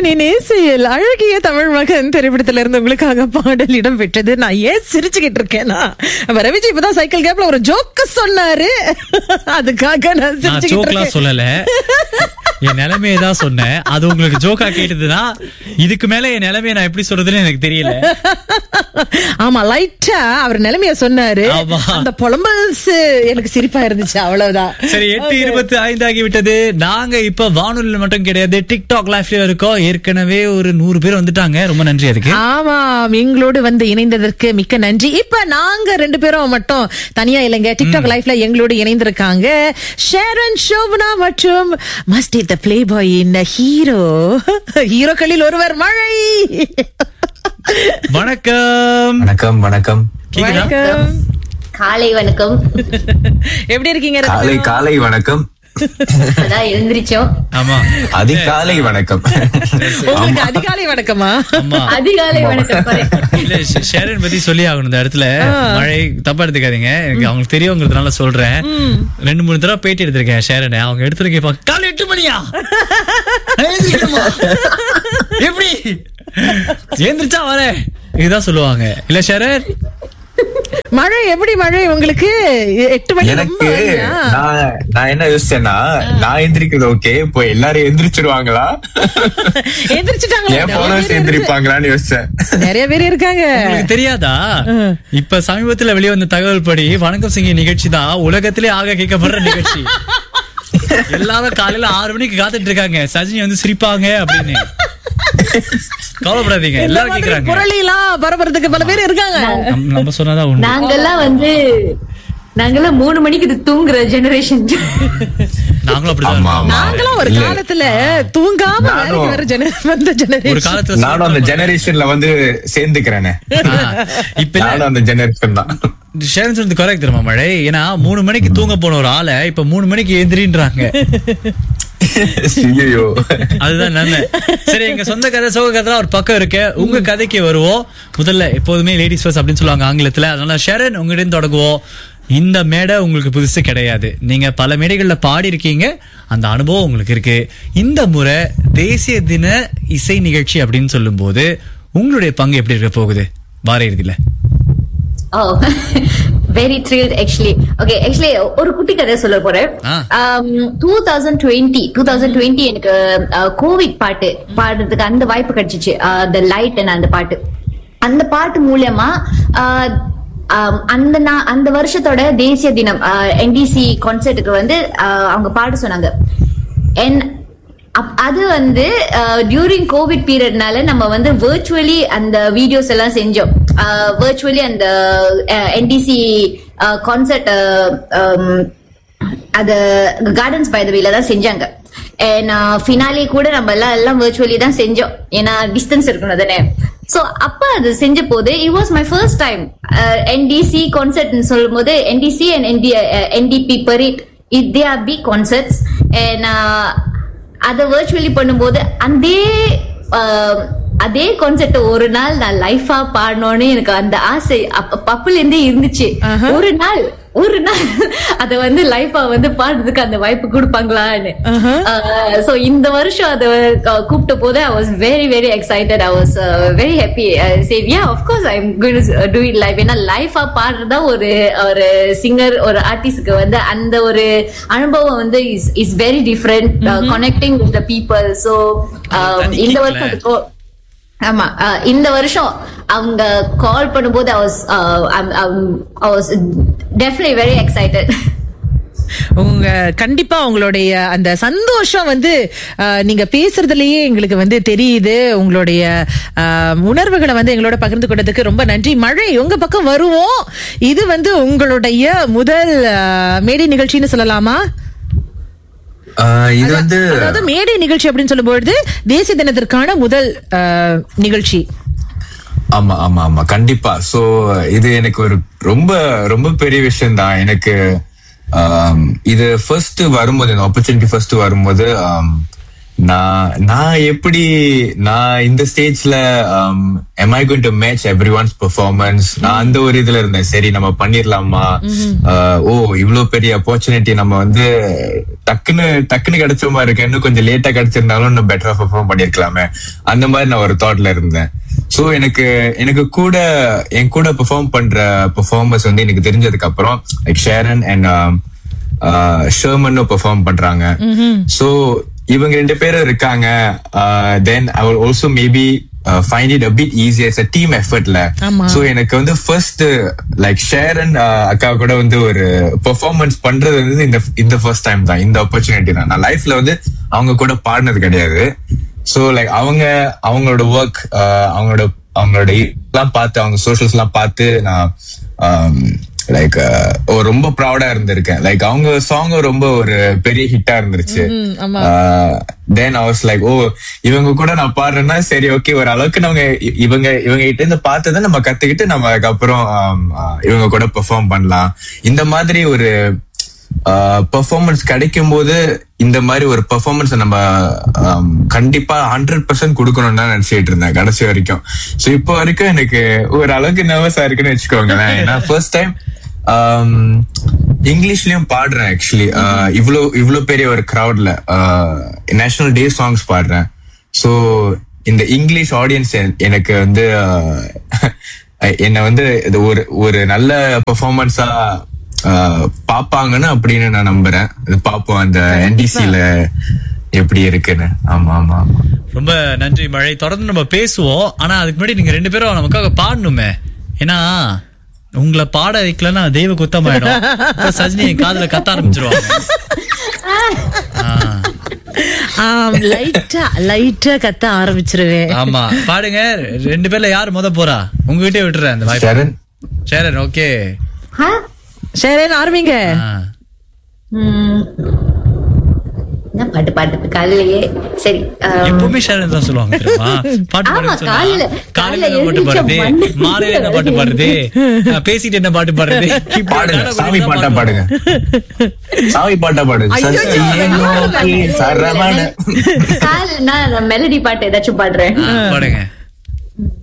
இளையராஜனின் இசையில் அழகிய தமிழ் மகன் திரைப்படத்துல இருந்து உங்களுக்காக பாடல் இடம் பெற்றது நான் ஏன் சிரிச்சுக்கிட்டு இருக்கேனா ரவிஜி இப்பதான் சைக்கிள் கேப்ல ஒரு ஜோக்க சொன்னாரு அதுக்காக நான் நான் சிரிச்சுக்கிட்டு ஜோக்லாம் இருக்கேன் சொல்லல என் நிலைமையை தான் சொன்னேன் அது உங்களுக்கு ஜோக்கா கேட்டதுன்னா இதுக்கு மேல என் நிலைமையை நான் எப்படி சொல்றதுன்னு எனக்கு தெரியல ஆமா லைட்டா அவர் நிலைமைய சொன்னாரு ஆமா. அந்த புலம்பல்ஸ் எனக்கு சிரிப்பா இருந்துச்சு அவ்வளவுதான் சரி எட்டு இருபத்தி ஐந்து ஆகி விட்டது நாங்க இப்ப வானொலியில் மட்டும் கிடையாது டிக்டாக் லைஃப்ல இருக்கோம் ஏற்கனவே ஒரு நூறு பேர் வந்துட்டாங்க ரொம்ப நன்றி அதுக்கு ஆமா எங்களோடு வந்து இணைந்ததற்கு மிக்க நன்றி இப்ப நாங்க ரெண்டு பேரும் மட்டும் தனியா இல்லைங்க டிக்டாக் லைஃப்ல எங்களோடு இணைந்திருக்காங்க ஷேரன் ஷோபனா மற்றும் மஸ்ட் த பிளே பாய் இந்த ஹீரோ ஹீரோக்களில் ஒருவர் மழை வணக்கம் வணக்கம் வணக்கம் கேக்குதா வணக்கம் காலை வணக்கம் எப்படி இருக்கீங்க ரெண்டு காலை பேரும்? காலை வணக்கம் அதான் எழுந்திரிச்சோம் ஆமா அதிகாலை வணக்கம் உங்களுக்கு அதிகாலை வணக்கமா ஆமா அதிகாலை வணக்கம் correct. இல்ல ஷ- ஷேரன் பத்தி சொல்லி ஆகணும் இந்த இடத்துல மழை தப்பா எடுத்துக்காதீங்க எனக்கு அவங்களுக்கு தெரியுங்கிறதுனால சொல்றேன் ரெண்டு மூணு தடவை பேட்டி எடுத்திருக்கேன் ஷேரனை அவங்க எடுத்துட்டு கேட்பாங்க காலை எட்டு மணியா நான் எழுந்திரிக்கணுமா? எப்படி எழுந்திரிச்சா வரேன் இதுதான் சொல்லுவாங்க இல்ல ஷேரன் மழை எப்படி மழை உங்களுக்கு எட்டு மணி ரொம்ப எனக்கு early-ஆ? நான் நான் என்ன யோசிச்சேன்னா நான் எந்திரிக்கிறது ஓகே இப்போ எல்லாரும் எந்திரிச்சிருவாங்களா எந்திரிச்சிட்டாங்களா என் நிறைய போனஸ் பேர் எந்திரிப்பாங்களான்னு யோசிச்சேன் நிறைய பேர் இருக்காங்க உங்களுக்கு தெரியாதா இப்ப சமீபத்துல வெளியே வந்த தகவல் படி வணக்கம் சிங்க நிகழ்ச்சி தான் உலகத்திலே ஆக கேட்கப்படுற நிகழ்ச்சி எல்லாரும் காலையில ஆறு மணிக்கு காத்துட்டு இருக்காங்க சஜினி வந்து சிரிப்பாங்க அப்படின்னு கவலைப்படாதீங்க இந்த எல்லாரும் மாதிரி கேக்குறாங்க புரளிலாம் பரப்புறதுக்கு பல பேர் இருக்காங்க நம்ம- நம்ம சொன்னாதான் உண்டு நாங்கெல்லாம் வந்து நாங்கெல்லாம் மூணு மணிக்கு இது தூங்குற ஜெனரேஷன் நாங்களும் அப்படிதான் ஆமா இருக்கோம். ஆமா நாங்களும் ஒரு இல்ல. காலத்துல தூங்காம நானும். வேலைக்கு வர ஜன வந்த ஒரு ஜெனரேஷன் காலத்துல நானும் அந்த ஜெனரேஷன்ல வந்து சேர்ந்துக்கிறேனே ஆ, இப்ப இல்ல, நானும் அந்த ஜெனரேஷன் தான் ஷேரன் சொன்னது correct தெரியுமா மழை ஏன்னா மூணு மணிக்கு தூங்க போன ஒரு ஆளை இப்ப மூணு மணிக்கு எந்திரின்றாங்க ஐயோ அதுதான் நன்மை சரி எங்க சொந்த கதை சோக கதை ஒரு பக்கம் இருக்கு உங்க கதைக்கு வருவோம் முதல்ல எப்போதுமே லேடிஸ் ஃபர்ஸ்ட் அப்படின்னு சொல்லுவாங்க ஆங்கிலத்துல அதனால ஷரண் உங்ககிட்ட தொடங்குவோம் இந்த மேடை உங்களுக்கு புதுசு கிடையாது நீங்க பல மேடைகள்ல பாடி இருக்கீங்க அந்த அனுபவம் உங்களுக்கு இருக்கு இந்த முறை தேசிய தின இசை நிகழ்ச்சி அப்படின்னு சொல்லும்போது உங்களுடைய பங்கு எப்படி இருக்க போகுது வார இறுதியில oh very thrilled actually okay actually ஒரு குட்டி கதை சொல்ல போறேன் ஆ. Two thousand twenty two thousand twenty எனக்கு கோவிட் பாட்டு பாடுறதுக்கு அந்த வாய்ப்பு கிடைச்சிச்சு த லைட் அந்த பாட்டு அந்த பாட்டு மூலியமா ஆஹ், ஆம், அந்த நா- அந்த வருஷத்தோட தேசிய தினம் என்டிசி கான்சர்ட்டுக்கு வந்து ஆஹ், அவங்க பாட சொன்னாங்க And அப்- அது வந்து டியூரிங் கோவிட் பீரியட்னால நம்ம வந்து விர்ச்சுவலி அந்த வீடியோஸ் எல்லாம் செஞ்சோம் விர்ச்சுவலி அந்த என்டிசி கான்சர்ட் அது கார்டன்ஸ் பை த வேல தான் செஞ்சாங்க ஃபினாலே கூட நம்ம எல்லாம் எல்லாம் விர்ச்சுவலி தான் செஞ்சோம் ஏன்னா டிஸ்டன்ஸ் இருக்கணும் தானே சோ அப்ப அது செஞ்ச போது it was my first time NDC கான்சர்ட்னு சொல்லும் போது NDC and ND NDP parade it they are be concerts and அதை வர்ச்சுவலி பண்ணும்போது அதே ஆஹ், அதே கான்செப்ட் ஒரு நாள் நான் லைஃபா பாடணும்னு எனக்கு அந்த ஆசை அப்ப பப்புல இருந்தே இருந்துச்சு ஒரு நாள் ஒரு நாள் அத வந்து லைஃபா வந்து பாடுறதுக்கு அந்த வாய்ப்பு கொடுப்பாங்களான்னு சோ இந்த வருஷம் அதை கூப்பிட்ட போது I was very very excited I was very happy சரி yeah of course I am to it life ஏன்னா லைஃபா பாடுறதா ஒரு ஒரு சிங்கர் ஒரு ஆர்டிஸ்ட்க்கு வந்து அந்த ஒரு அனுபவம் வந்து is is very different connecting with the people so தனி இந்த kick-ல. வருஷம் அதுக்கோ ஆமா அஹ், இந்த வருஷம் அவங்க கால் பண்ணும்போது I was I was definitely very excited உங்க கண்டிப்பா உங்களுடைய அந்த சந்தோஷம் வந்து அஹ், நீங்க பேசுறதுலயே எங்களுக்கு வந்து தெரியுது உங்களுடைய அஹ், உணர்வுகளை வந்து எங்களோட பகிர்ந்து கொண்டதுக்கு ரொம்ப நன்றி மழை உங்க பக்கம் வருவோம் இது வந்து உங்களுடைய முதல் அஹ், மேடை நிகழ்ச்சின்னு சொல்லலாமா ஆஹ் இது வந்து அதாவது மேடை நிகழ்ச்சி அப்படின்னு சொல்லும்பொழுது தேசிய தினத்திற்கான முதல் அஹ், நிகழ்ச்சி ஆமா ஆமா ஆமா கண்டிப்பா சோ இது எனக்கு ஒரு ரொம்ப ரொம்ப பெரிய விஷயம் தான் எனக்கு ஆம், இது ஃபர்ஸ்ட் வரும்போது இந்த ஆப்பர்ச்சுனிட்டி ஃபர்ஸ்ட் வரும்போது ஆம், நான் நான் எப்படி நான் இந்த ஸ்டேஜ்ல am I going to match every one's performance நான் அந்த ஒரு இதுல இருந்தேன் சரி நம்ம பண்ணிடலாமா அஹ், ஓ இவ்ளோ பெரிய opportunity நம்ம வந்து டக்குன்னு டக்குன்னு கிடைச்ச மாதிரி இருக்கு இன்னும் கொஞ்சம் லேட்டா கிடைச்சிருந்தாலும் இன்னும் பெட்டரா பெர்ஃபார்ம் பண்ணிருக்கலாமே அந்த மாதிரி நான் ஒரு தாட்ல இருந்தேன் சோ எனக்கு எனக்கு கூட என் கூட பெர்ஃபார்ம் பண்ற பெர்ஃபார்மர்ஸ் வந்து எனக்கு தெரிஞ்சதுக்கு அப்புறம் லைக் ஷேரன் அண்ட் ஷர்மனும் பெர்ஃபார்ம் பண்றாங்க சோ இவங்க ரெண்டு பேரும் இருக்காங்க then I will also maybe find it a bit easier it's team எஃபர்ட்ல ஆமா. சோ எனக்கு வந்து ஃபர்ஸ்ட் லைக் ஷேரன் அக்கா கூட வந்து ஒரு பெர்ஃபார்மன்ஸ் பண்றது வந்து இந்த இந்த ஃபர்ஸ்ட் டைம் தான் இந்த ஆப்பர்ச்சுனிட்டி தான் நான் லைஃப்ல வந்து அவங்க கூட பாடினது கிடையாது சோ லைக் அவங்க அவங்களோட ஒர்க் அவங்களோட அவங்களோட எல்லாம் பார்த்து அவங்க சோஷியல்ஸ் எல்லாம் பார்த்து நான் லைக் ரொம்ப ப்ரௌடா இருந்திருக்கேன் லைக் அவங்க சாங் ரொம்ப ஒரு பெரிய ஹிட்டா இருந்துருச்சு ஆமா. Then I was like oh இவங்க கூட நான் பாடுறேன்னா சரி ஓகே ஒரு அளவுக்கு நம்ம இ- இவங்க இவங்க கிட்ட இருந்து பார்த்ததை நம்ம கத்துக்கிட்டு நம்ம அதுக்கப்புறம் ஆம், ஆ, இவங்க கூட பெர்ஃபார்ம் பண்ணலாம் இந்த மாதிரி ஒரு பெர்ஃபார்மன்ஸ் கிடைக்கும் போது இந்த மாதிரி ஒரு பெர்ஃபார்மன்ஸ் நம்ம ஆம், கண்டிப்பா ஹண்ட்ரட் பர்சன்ட் கொடுக்கணும்னு தான் நினைச்சிட்டு இருந்தேன் கடைசி வரைக்கும் சோ இப்போ வரைக்கும் எனக்கு ஒரு அளவுக்கு நர்வஸா இருக்குன்னு வச்சுக்கோங்களேன் ஏன்னா ஃபர்ஸ்ட் டைம் இங்கிலீஷ்லயும் பாடுறேன் ஆக்சுவலி இவ்ளோ இவ்ளோ பெரிய ஒரு கிரவுட்ல நேஷனல் டே சாங்ஸ் பாடுறேன் சோ இந்த இங்கிலீஷ் ஆடியன்ஸ் எனக்கு வந்து ஆஹ், என்னை வந்து இது ஒரு ஒரு நல்ல பெர்ஃபார்மன்ஸா பாப்பாங்கன்னு அப்படின்னு நான் நம்புறேன் இது பாப்போம் அந்த என்டிசில எப்படி இருக்குன்னு ஆமா ஆமா ஆமா ரொம்ப நன்றி மழை தொடர்ந்து நம்ம பேசுவோம் ஆனா அதுக்கு முன்னாடி நீங்க ரெண்டு பேரும் நமக்காக பாடணுமே ஏன்னா உங்களை பாட வைக்கலன்னா தெய்வ குத்தமாயிடும் அப்புறம் சஜினி என் காதுல கத்த ஆரம்பிச்சிருவாங்க ஆ, ஆம், லைட்டா லைட்டா கத்த ஆரம்பிச்சிருவேன் ஆமா பாடுங்க ரெண்டு பேர்ல யார் முத போறா உங்ககிட்டயே விட்டுறேன் அந்த வாய்ப்பு சரண் சரண் ஓகே ஆ? ஷேரன் ஆரம்பிங்க ம். என்ன பாட்டு பாட்டு காலையிலேயே சரி ஆ, எப்பவுமே ஷரண் தான் சொல்லுவாங்க தெரியுமா பாட்டு ஆமா, பாடுன்னு சொன்னா, காலையில- காலையில என்ன காலையில பாட்டு பாடுறது எழுந்திருச்ச மாலையில என்ன பாட்டு பாடுறது அஹ், பேசிட்டு என்ன பாட்டு பாடுறது இப்படி பாடுங்க காலை சாமி குறி பாட்டா தான் பாடுங்க சாமி பாட்டா பாடுங்க ஐயோ, சசியை நோக்கி சரவண காலையில நான் மெலடி பாட்டு ஏதாச்சும் பாடுறேன் ஆ, பாடுங்க